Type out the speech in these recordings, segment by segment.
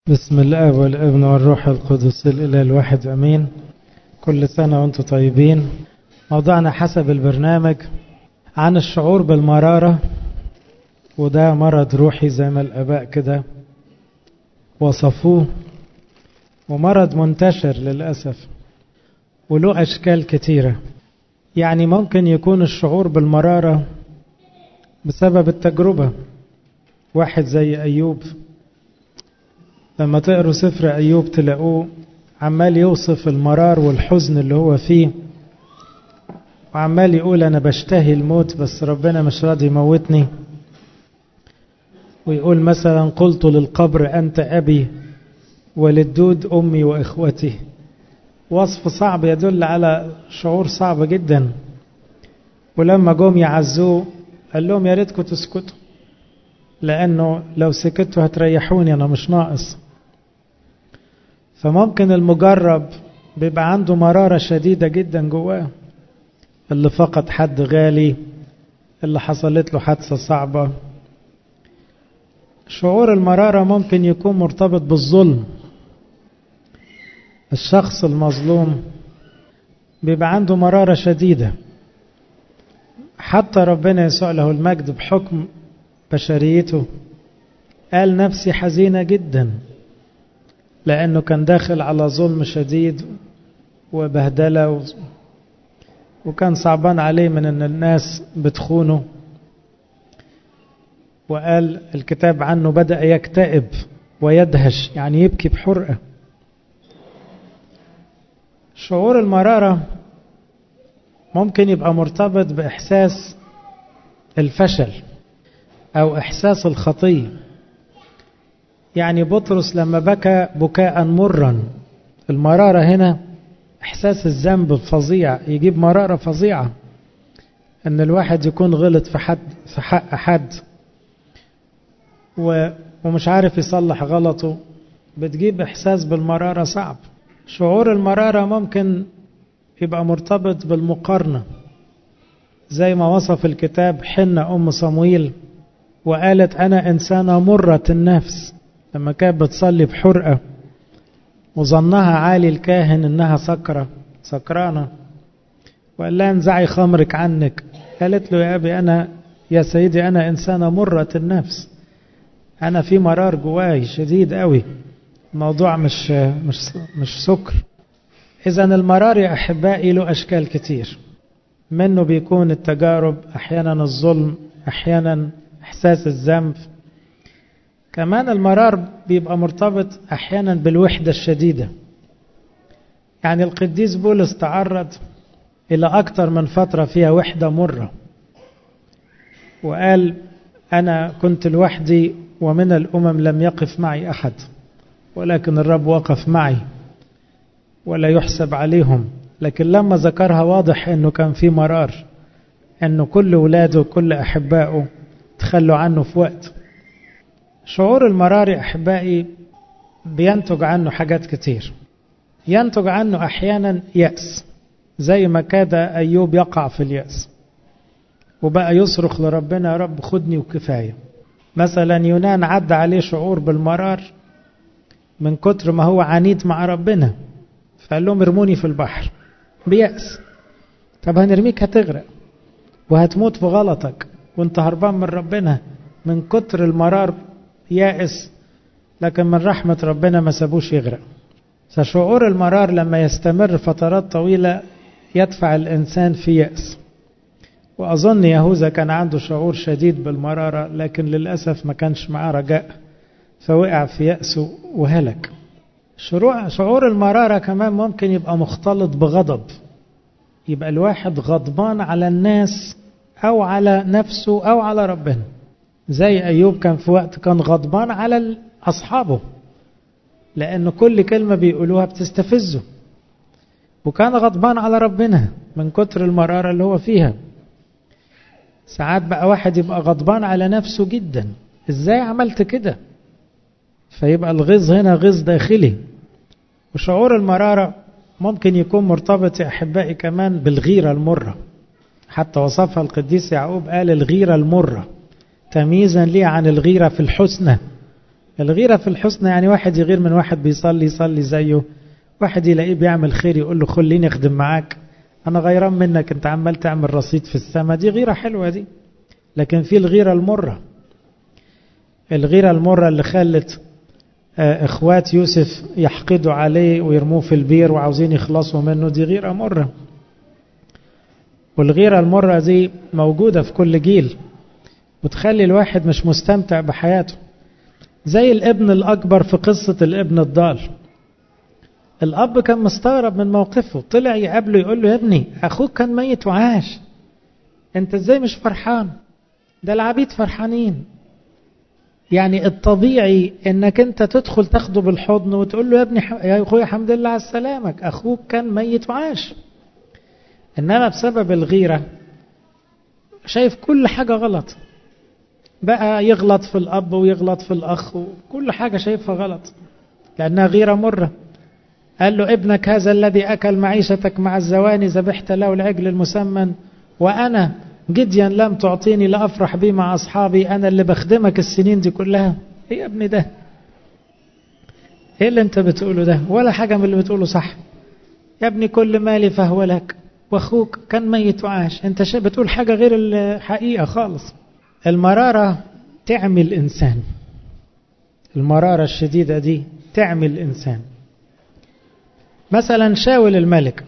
بسم الاب والابن والروح القدس الاله الواحد امين كل سنه وانتم طيبين موضوعنا حسب البرنامج عن الشعور بالمراره وده مرض روحي زي ما الاباء كده وصفوه ومرض منتشر للاسف وله اشكال كتيره يعني ممكن يكون الشعور بالمراره بسبب التجربه واحد زي ايوب لما تقروا سفر أيوب تلاقوه عمال يوصف المرار والحزن اللي هو فيه وعمال يقول أنا بشتهي الموت بس ربنا مش راضي يموتني ويقول مثلا قلت للقبر أنت أبي وللدود أمي وإخوتي وصف صعب يدل على شعور صعب جدا ولما جم يعزوه قال لهم يا ريتكم تسكتوا لأنه لو سكتوا هتريحوني أنا مش ناقص فممكن المجرب بيبقى عنده مرارة شديدة جدا جواه اللي فقد حد غالي اللي حصلت له حادثة صعبة شعور المرارة ممكن يكون مرتبط بالظلم الشخص المظلوم بيبقى عنده مرارة شديدة حتى ربنا يسوع له المجد بحكم بشريته قال نفسي حزينة جدا لأنه كان داخل على ظلم شديد وبهدلة و... وكان صعبان عليه من أن الناس بتخونه وقال الكتاب عنه بدأ يكتئب ويدهش يعني يبكي بحرقة شعور المرارة ممكن يبقى مرتبط بإحساس الفشل أو إحساس الخطية يعني بطرس لما بكى بكاء مرا المرارة هنا إحساس الذنب فظيع يجيب مرارة فظيعة أن الواحد يكون غلط في حد في حق حد ومش عارف يصلح غلطه بتجيب إحساس بالمرارة صعب شعور المرارة ممكن يبقى مرتبط بالمقارنة زي ما وصف الكتاب حنة أم صمويل وقالت أنا إنسانة مرة النفس لما كانت بتصلي بحرقة وظنها عالي الكاهن إنها سكرة سكرانة وقال لها انزعي خمرك عنك قالت له يا أبي أنا يا سيدي أنا إنسانة مرة النفس أنا في مرار جواي شديد قوي الموضوع مش مش مش سكر إذا المرار يا أحبائي له أشكال كتير منه بيكون التجارب أحيانا الظلم أحيانا إحساس الذنب كمان المرار بيبقى مرتبط أحيانا بالوحدة الشديدة يعني القديس بولس تعرض إلى أكثر من فترة فيها وحدة مرة وقال أنا كنت لوحدي ومن الأمم لم يقف معي أحد ولكن الرب وقف معي ولا يحسب عليهم لكن لما ذكرها واضح أنه كان في مرار أنه كل ولاده كل أحبائه تخلوا عنه في وقت شعور المرار يا أحبائي بينتج عنه حاجات كتير ينتج عنه أحيانا يأس زي ما كاد أيوب يقع في اليأس وبقى يصرخ لربنا يا رب خدني وكفاية مثلا يونان عدى عليه شعور بالمرار من كتر ما هو عنيد مع ربنا فقال لهم ارموني في البحر بيأس طب هنرميك هتغرق وهتموت في غلطك وانت هربان من ربنا من كتر المرار يائس لكن من رحمة ربنا ما سابوش يغرق فشعور المرار لما يستمر فترات طويلة يدفع الإنسان في يأس وأظن يهوذا كان عنده شعور شديد بالمرارة لكن للأسف ما كانش معاه رجاء فوقع في يأسه وهلك شعور المرارة كمان ممكن يبقى مختلط بغضب يبقى الواحد غضبان على الناس أو على نفسه أو على ربنا زي أيوب كان في وقت كان غضبان على أصحابه لأن كل كلمة بيقولوها بتستفزه وكان غضبان على ربنا من كتر المرارة اللي هو فيها ساعات بقى واحد يبقى غضبان على نفسه جدا ازاي عملت كده فيبقى الغيظ هنا غيظ داخلي وشعور المرارة ممكن يكون مرتبط يا أحبائي كمان بالغيرة المرة حتى وصفها القديس يعقوب قال الغيرة المرة تمييزا لي عن الغيرة في الحسنى الغيرة في الحسنى يعني واحد يغير من واحد بيصلي يصلي زيه واحد يلاقيه بيعمل خير يقول له خليني اخدم معاك انا غيران منك انت عمال تعمل رصيد في السماء دي غيرة حلوة دي لكن في الغيرة المرة الغيرة المرة اللي خلت اخوات يوسف يحقدوا عليه ويرموه في البير وعاوزين يخلصوا منه دي غيرة مرة والغيرة المرة دي موجودة في كل جيل وتخلي الواحد مش مستمتع بحياته زي الابن الأكبر في قصة الابن الضال الأب كان مستغرب من موقفه طلع يقابله يقول له يا ابني أخوك كان ميت وعاش أنت إزاي مش فرحان ده العبيد فرحانين يعني الطبيعي انك انت تدخل تاخده بالحضن وتقول له يا ابني يا اخويا الحمد لله على السلامة اخوك كان ميت وعاش انما بسبب الغيرة شايف كل حاجة غلط بقى يغلط في الاب ويغلط في الاخ وكل حاجة شايفها غلط لانها غيرة مرة قال له ابنك هذا الذي اكل معيشتك مع الزواني ذبحت له العجل المسمن وانا جديا لم تعطيني لأفرح بي مع أصحابي أنا اللي بخدمك السنين دي كلها إيه يا ابني ده إيه اللي أنت بتقوله ده ولا حاجة من اللي بتقوله صح يا ابني كل مالي فهو لك وأخوك كان ميت وعاش أنت بتقول حاجة غير الحقيقة خالص المرارة تعمي الإنسان المرارة الشديدة دي تعمي الإنسان مثلا شاول الملك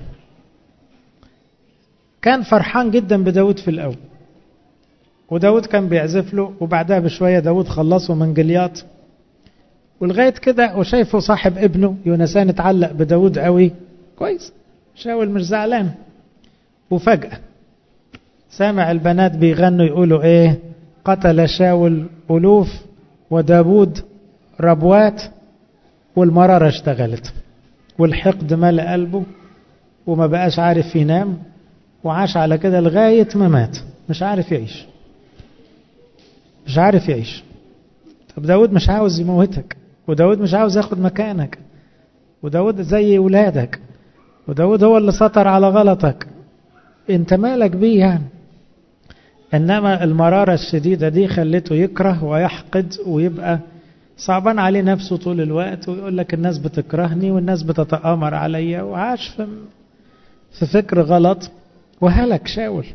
كان فرحان جدا بداود في الأول وداود كان بيعزف له وبعدها بشوية داود خلصه من جلياط ولغاية كده وشايفه صاحب ابنه يونسان اتعلق بداود قوي كويس شاول مش زعلان وفجأة سامع البنات بيغنوا يقولوا ايه قتل شاول ألوف وداود ربوات والمرارة اشتغلت والحقد ملأ قلبه وما بقاش عارف ينام وعاش على كده لغاية ما مات مش عارف يعيش مش عارف يعيش طب داود مش عاوز يموتك وداود مش عاوز ياخد مكانك وداود زي ولادك وداود هو اللي سطر على غلطك انت مالك بيه يعني انما المرارة الشديدة دي خلته يكره ويحقد ويبقى صعبان عليه نفسه طول الوقت ويقول لك الناس بتكرهني والناس بتتآمر عليا وعاش في, في فكر غلط وهلك شاول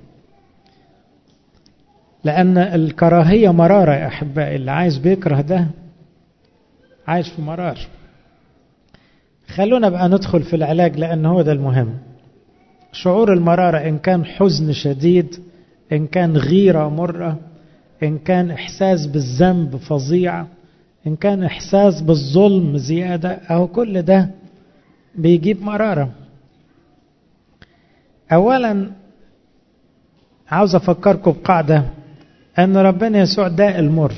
لأن الكراهية مرارة يا أحبائي اللي عايز بيكره ده عايش في مرار خلونا بقى ندخل في العلاج لأن هو ده المهم شعور المرارة إن كان حزن شديد إن كان غيرة مرة إن كان إحساس بالذنب فظيع إن كان إحساس بالظلم زيادة أو كل ده بيجيب مرارة أولا عاوز أفكركم بقاعدة أن ربنا يسوع داء المر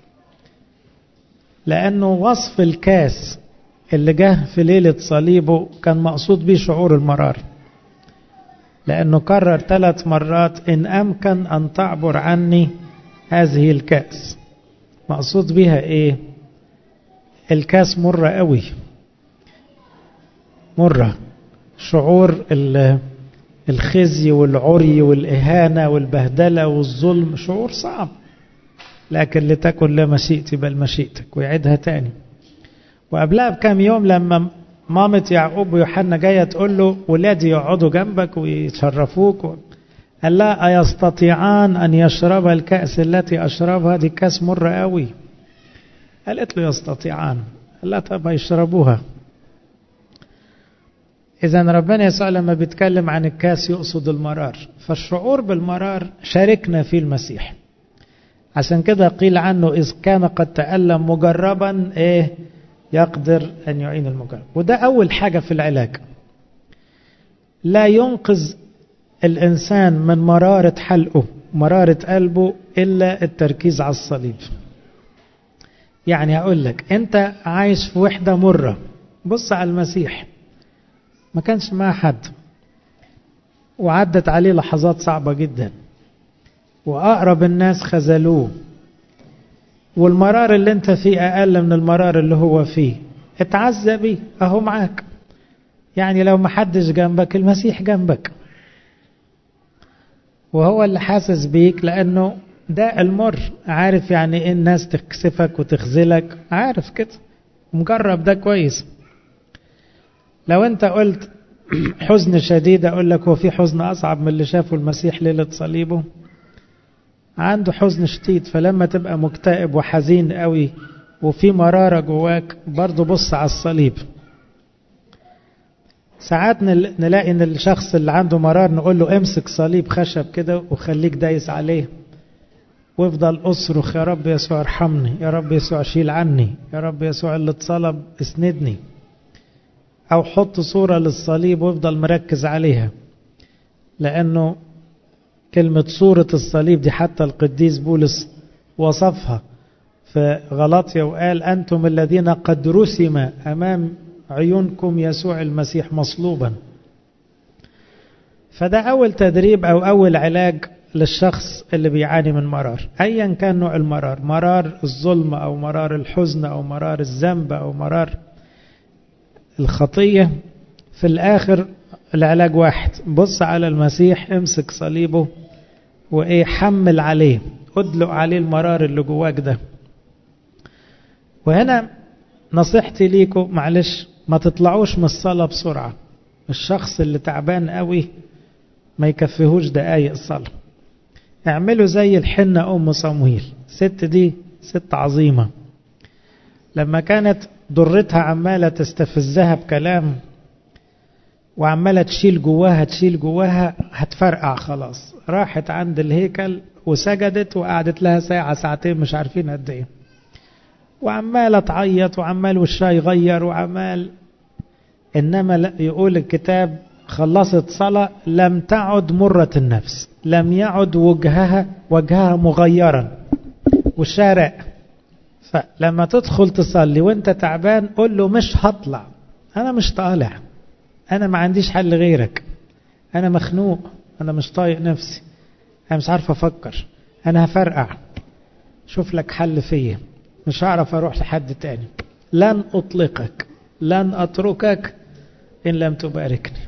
لأنه وصف الكاس اللي جه في ليلة صليبه كان مقصود به شعور المرار لأنه كرر ثلاث مرات إن أمكن أن تعبر عني هذه الكأس مقصود بها إيه الكاس مرة قوي مرة شعور الخزي والعري والإهانة والبهدلة والظلم شعور صعب لكن لتكن لا مشيئتي بل مشيئتك ويعيدها تاني وقبلها بكام يوم لما مامة يعقوب ويوحنا جاية تقول له ولادي يقعدوا جنبك ويشرفوك و... قال لا أيستطيعان أن يشرب الكأس التي أشربها دي كاس مرة قوي قالت له يستطيعان قال لا طب يشربوها إذا ربنا يسوع لما بيتكلم عن الكاس يقصد المرار فالشعور بالمرار شاركنا فيه المسيح عشان كده قيل عنه إذ كان قد تألم مجربا إيه يقدر أن يعين المجرب وده أول حاجة في العلاج لا ينقذ الإنسان من مرارة حلقه مرارة قلبه إلا التركيز على الصليب يعني أقول لك أنت عايش في وحدة مرة بص على المسيح ما كانش معاه حد وعدت عليه لحظات صعبة جدا وأقرب الناس خذلوه والمرار اللي انت فيه أقل من المرار اللي هو فيه اتعزى بيه أهو معاك يعني لو ما حدش جنبك المسيح جنبك وهو اللي حاسس بيك لأنه ده المر عارف يعني ايه الناس تكسفك وتخذلك عارف كده مجرب ده كويس لو انت قلت حزن شديد اقول لك هو في حزن اصعب من اللي شافه المسيح ليله صليبه عنده حزن شديد فلما تبقى مكتئب وحزين قوي وفي مرارة جواك برضه بص على الصليب ساعات نلاقي ان الشخص اللي عنده مرار نقول له امسك صليب خشب كده وخليك دايس عليه وافضل اصرخ يا رب يسوع ارحمني يا رب يسوع شيل عني يا رب يسوع اللي اتصلب اسندني او حط صورة للصليب وافضل مركز عليها لانه كلمة صورة الصليب دي حتى القديس بولس وصفها في غلطية وقال أنتم الذين قد رسم أمام عيونكم يسوع المسيح مصلوبا فده أول تدريب أو أول علاج للشخص اللي بيعاني من مرار أيا كان نوع المرار مرار الظلم أو مرار الحزن أو مرار الذنب أو مرار الخطية في الآخر العلاج واحد بص على المسيح امسك صليبه وايه حمل عليه ادلق عليه المرار اللي جواك ده وهنا نصيحتي ليكم معلش ما تطلعوش من الصلاة بسرعة الشخص اللي تعبان قوي ما يكفيهوش دقايق صلاة اعملوا زي الحنة أم صمويل ست دي ست عظيمة لما كانت ضرتها عمالة تستفزها بكلام وعمالة تشيل جواها تشيل جواها هتفرقع خلاص راحت عند الهيكل وسجدت وقعدت لها ساعة ساعتين مش عارفين قد ايه وعمالة تعيط وعمال وشها يغير وعمال إنما يقول الكتاب خلصت صلاة لم تعد مرة النفس لم يعد وجهها وجهها مغيرا وشها راق فلما تدخل تصلي وانت تعبان قول له مش هطلع انا مش طالع انا ما عنديش حل غيرك انا مخنوق انا مش طايق نفسي انا مش عارف افكر انا هفرقع شوف لك حل فيا مش هعرف اروح لحد تاني لن اطلقك لن اتركك ان لم تباركني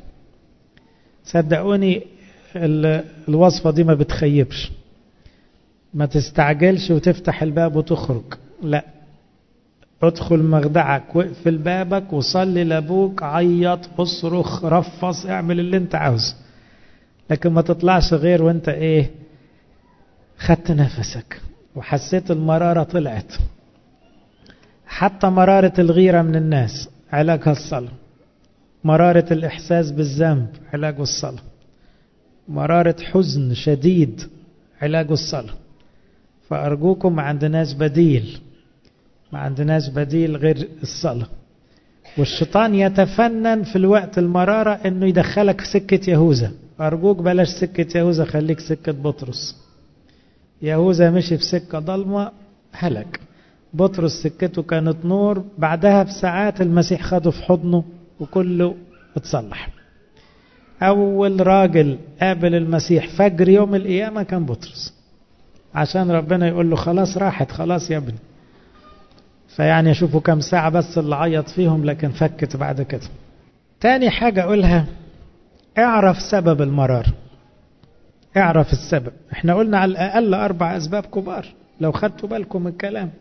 صدقوني الوصفة دي ما بتخيبش ما تستعجلش وتفتح الباب وتخرج لا ادخل مخدعك واقفل بابك وصلي لابوك عيط اصرخ رفص اعمل اللي انت عاوزه لكن ما تطلعش غير وانت ايه خدت نفسك وحسيت المرارة طلعت حتى مرارة الغيرة من الناس علاجها الصلاة مرارة الإحساس بالذنب علاجه الصلاة مرارة حزن شديد علاجه الصلاة فأرجوكم ما عندناش بديل ما عندناش بديل غير الصلاة والشيطان يتفنن في الوقت المرارة انه يدخلك في سكة يهوذا أرجوك بلاش سكة يهوذا خليك سكة بطرس يهوذا مشي في سكة ضلمة هلك بطرس سكته كانت نور بعدها بساعات المسيح خده في حضنه وكله اتصلح أول راجل قابل المسيح فجر يوم القيامة كان بطرس عشان ربنا يقول له خلاص راحت خلاص يا ابني فيعني شوفوا كم ساعة بس اللي عيط فيهم لكن فكت بعد كده تاني حاجة أقولها اعرف سبب المرار اعرف السبب احنا قلنا على الأقل أربع أسباب كبار لو خدتوا بالكم من الكلام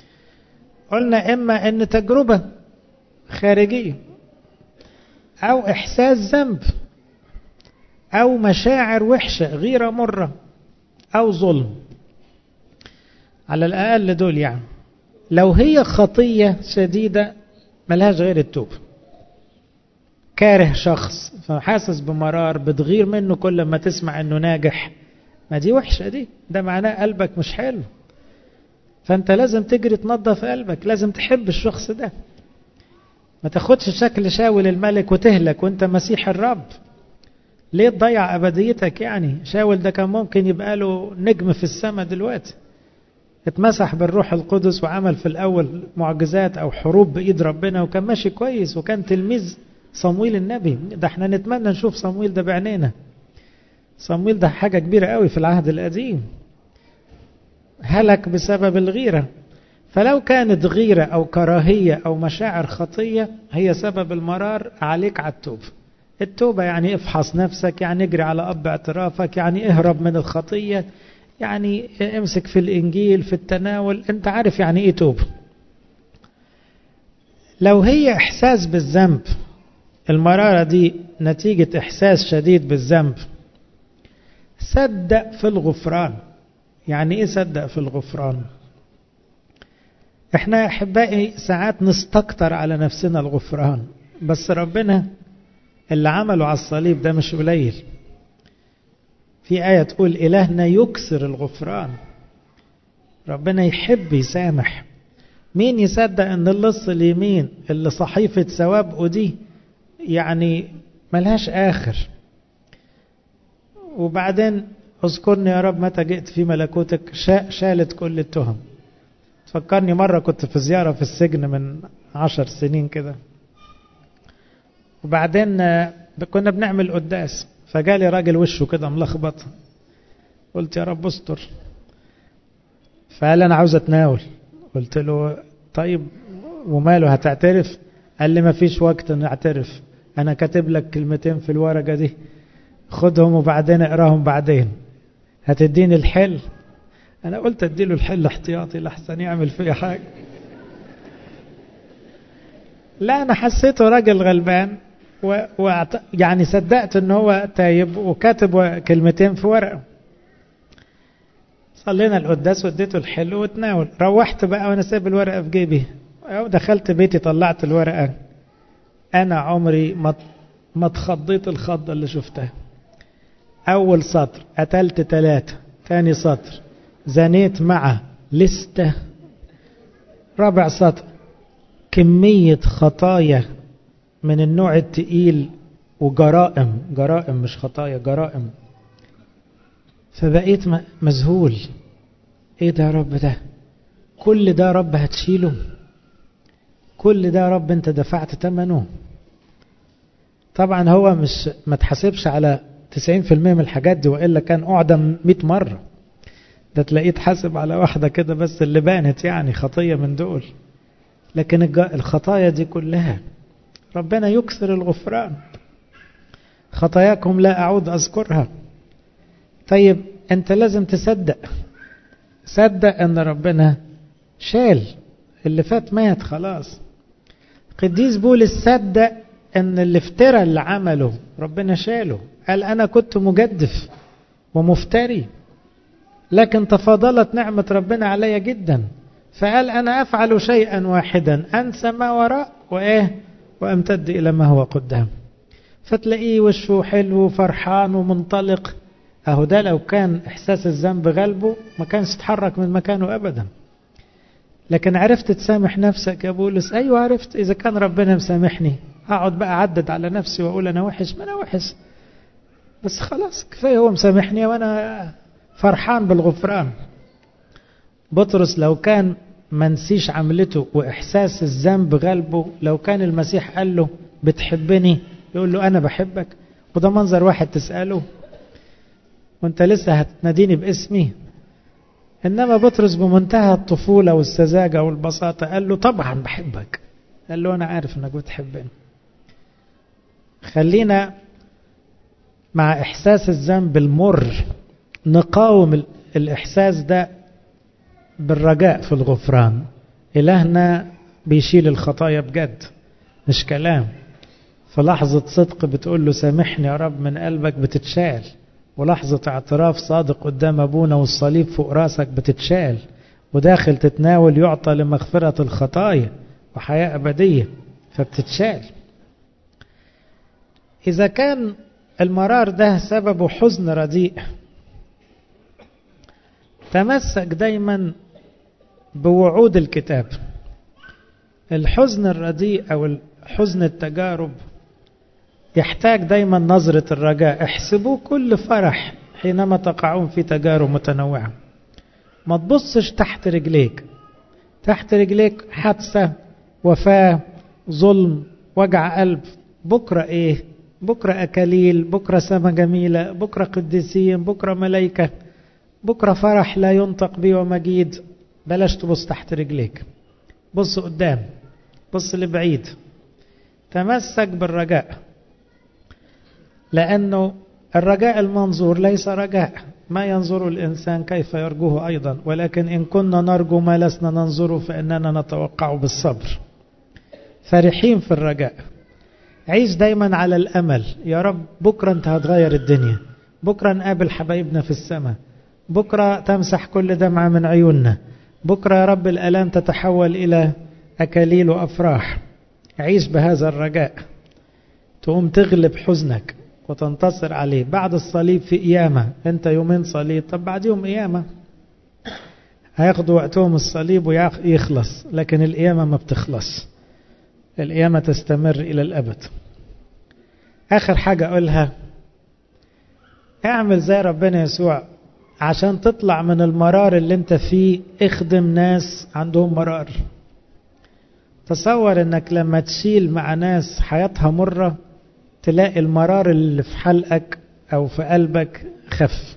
قلنا إما أن تجربة خارجية أو إحساس ذنب أو مشاعر وحشة غيرة مرة أو ظلم على الأقل دول يعني لو هي خطية شديدة ملهاش غير التوبة كاره شخص فحاسس بمرار بتغير منه كل ما تسمع انه ناجح ما دي وحشة دي ده معناه قلبك مش حلو فانت لازم تجري تنظف قلبك لازم تحب الشخص ده ما تاخدش شكل شاول الملك وتهلك وانت مسيح الرب ليه تضيع ابديتك يعني شاول ده كان ممكن يبقى له نجم في السماء دلوقتي اتمسح بالروح القدس وعمل في الاول معجزات او حروب بايد ربنا وكان ماشي كويس وكان تلميذ صمويل النبي ده احنا نتمنى نشوف صمويل ده بعينينا صمويل ده حاجة كبيرة قوي في العهد القديم هلك بسبب الغيرة فلو كانت غيرة أو كراهية أو مشاعر خطية هي سبب المرار عليك على التوبة التوبة يعني افحص نفسك يعني اجري على أب اعترافك يعني اهرب من الخطية يعني امسك في الإنجيل في التناول أنت عارف يعني إيه توب لو هي إحساس بالذنب المرارة دي نتيجة إحساس شديد بالذنب صدق في الغفران يعني إيه صدق في الغفران احنا احبائي ساعات نستكتر على نفسنا الغفران بس ربنا اللي عمله على الصليب ده مش قليل في آية تقول إلهنا يكسر الغفران ربنا يحب يسامح مين يصدق ان اللص اليمين اللي صحيفة ثوابه دي يعني ملهاش آخر وبعدين اذكرني يا رب متى جئت في ملكوتك شالت كل التهم تفكرني مرة كنت في زيارة في السجن من عشر سنين كده وبعدين كنا بنعمل قداس فجالي راجل وشه كده ملخبط قلت يا رب استر فقال انا عاوز اتناول قلت له طيب وماله هتعترف قال لي ما فيش وقت نعترف انا كاتب لك كلمتين في الورقة دي خدهم وبعدين اقراهم بعدين هتديني الحل انا قلت اديله الحل احتياطي لحسن يعمل فيا حاجة لا انا حسيته راجل غلبان و... و... يعني صدقت ان هو تايب وكاتب كلمتين في ورقه صلينا القداس واديته الحلو وتناول روحت بقى وانا سايب الورقه في جيبي دخلت بيتي طلعت الورقه انا عمري ما ما اتخضيت الخضه اللي شفتها اول سطر قتلت ثلاثه ثاني سطر زنيت مع لستة رابع سطر كمية خطايا من النوع التقيل وجرائم جرائم مش خطايا جرائم فبقيت مذهول ايه ده يا رب ده كل ده رب هتشيله كل ده رب انت دفعت ثمنه طبعا هو مش ما تحاسبش على 90% من الحاجات دي والا كان اعدم 100 مره ده تلاقيه تحاسب على واحده كده بس اللي بانت يعني خطيه من دول لكن الخطايا دي كلها ربنا يكسر الغفران خطاياكم لا اعود اذكرها طيب انت لازم تصدق صدق ان ربنا شال اللي فات مات خلاص قديس بولس صدق ان اللي افترى اللي عمله ربنا شاله قال انا كنت مجدف ومفتري لكن تفاضلت نعمة ربنا علي جدا فقال انا افعل شيئا واحدا انسى ما وراء وايه وامتد الى ما هو قدام فتلاقيه وشه حلو وفرحان ومنطلق اهو ده لو كان احساس الذنب غلبه ما كانش اتحرك من مكانه ابدا لكن عرفت تسامح نفسك يا بولس ايوه عرفت اذا كان ربنا مسامحني اقعد بقى اعدد على نفسي واقول انا وحش ما انا وحش بس خلاص كفايه هو مسامحني وانا فرحان بالغفران بطرس لو كان منسيش عملته واحساس الذنب غلبه لو كان المسيح قال له بتحبني يقول له انا بحبك وده منظر واحد تساله وانت لسه هتناديني باسمي انما بطرس بمنتهى الطفوله والسذاجه والبساطه قال له طبعا بحبك قال له انا عارف انك بتحبني خلينا مع احساس الذنب المر نقاوم الاحساس ده بالرجاء في الغفران الهنا بيشيل الخطايا بجد مش كلام في لحظة صدق بتقول له سامحني يا رب من قلبك بتتشال ولحظة اعتراف صادق قدام أبونا والصليب فوق راسك بتتشال وداخل تتناول يعطى لمغفرة الخطايا وحياة أبدية فبتتشال إذا كان المرار ده سببه حزن رديء تمسك دايما بوعود الكتاب الحزن الرديء أو حزن التجارب يحتاج دايما نظرة الرجاء احسبوا كل فرح حينما تقعون في تجارب متنوعة ما تبصش تحت رجليك تحت رجليك حادثة وفاة ظلم وجع قلب بكرة ايه بكرة أكاليل بكرة سما جميلة بكرة قديسين بكرة ملايكة بكرة فرح لا ينطق به ومجيد بلاش تبص تحت رجليك بص قدام بص لبعيد تمسك بالرجاء لأنه الرجاء المنظور ليس رجاء ما ينظر الإنسان كيف يرجوه أيضا ولكن إن كنا نرجو ما لسنا ننظره فإننا نتوقع بالصبر فرحين في الرجاء عيش دايما على الأمل يا رب بكرة أنت هتغير الدنيا بكرة نقابل حبايبنا في السماء بكرة تمسح كل دمعة من عيوننا بكرة يا رب الألام تتحول إلى أكاليل وأفراح عيش بهذا الرجاء تقوم تغلب حزنك وتنتصر عليه بعد الصليب في قيامة انت يومين صليب طب بعديهم قيامة هياخدوا وقتهم الصليب ويخلص لكن القيامة ما بتخلص القيامة تستمر إلى الأبد آخر حاجة أقولها اعمل زي ربنا يسوع عشان تطلع من المرار اللي انت فيه اخدم ناس عندهم مرار تصور انك لما تشيل مع ناس حياتها مرة تلاقي المرار اللي في حلقك او في قلبك خف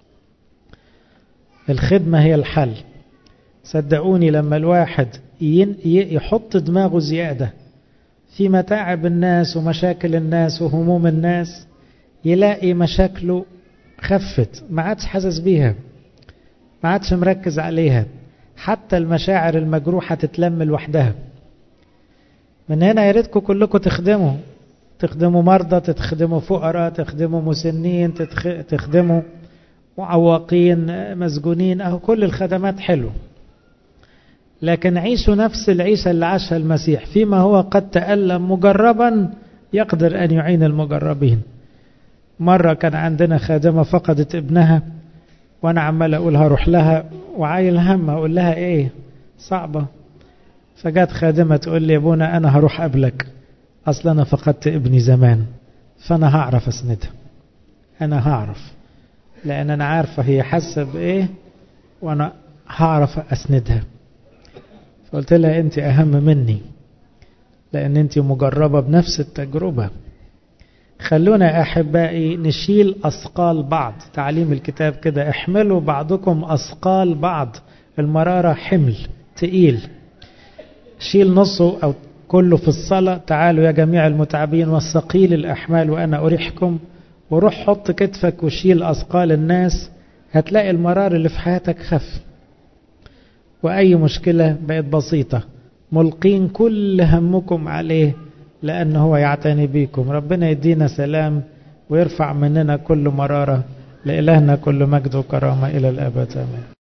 الخدمة هي الحل صدقوني لما الواحد يحط دماغه زيادة في متاعب الناس ومشاكل الناس وهموم الناس يلاقي مشاكله خفت ما عادش حاسس بيها ما عادش مركز عليها حتى المشاعر المجروحة تتلم لوحدها من هنا يا ريتكم كلكم تخدموا تخدموا مرضى تخدموا فقراء تخدموا مسنين تخدموا معوقين مسجونين أهو كل الخدمات حلو لكن عيشوا نفس العيشة اللي عاشها المسيح فيما هو قد تألم مجربا يقدر أن يعين المجربين مرة كان عندنا خادمة فقدت ابنها وأنا عمال أقول هروح لها وعايل هم أقول لها إيه صعبة فجات خادمة تقول لي يا ابونا أنا هروح قبلك أصلا أنا فقدت ابني زمان فأنا هعرف أسندها أنا هعرف لأن أنا عارفة هي حاسة بإيه وأنا هعرف أسندها فقلت لها أنت أهم مني لأن أنت مجربة بنفس التجربة خلونا يا أحبائي نشيل أثقال بعض تعليم الكتاب كده احملوا بعضكم أثقال بعض المرارة حمل تقيل شيل نصه أو كله في الصلاة تعالوا يا جميع المتعبين والثقيل الأحمال وأنا أريحكم وروح حط كتفك وشيل أثقال الناس هتلاقي المرار اللي في حياتك خف وأي مشكلة بقت بسيطة ملقين كل همكم عليه لأنه هو يعتني بيكم ربنا يدينا سلام ويرفع مننا كل مرارة لإلهنا كل مجد وكرامة إلى الأبد آمين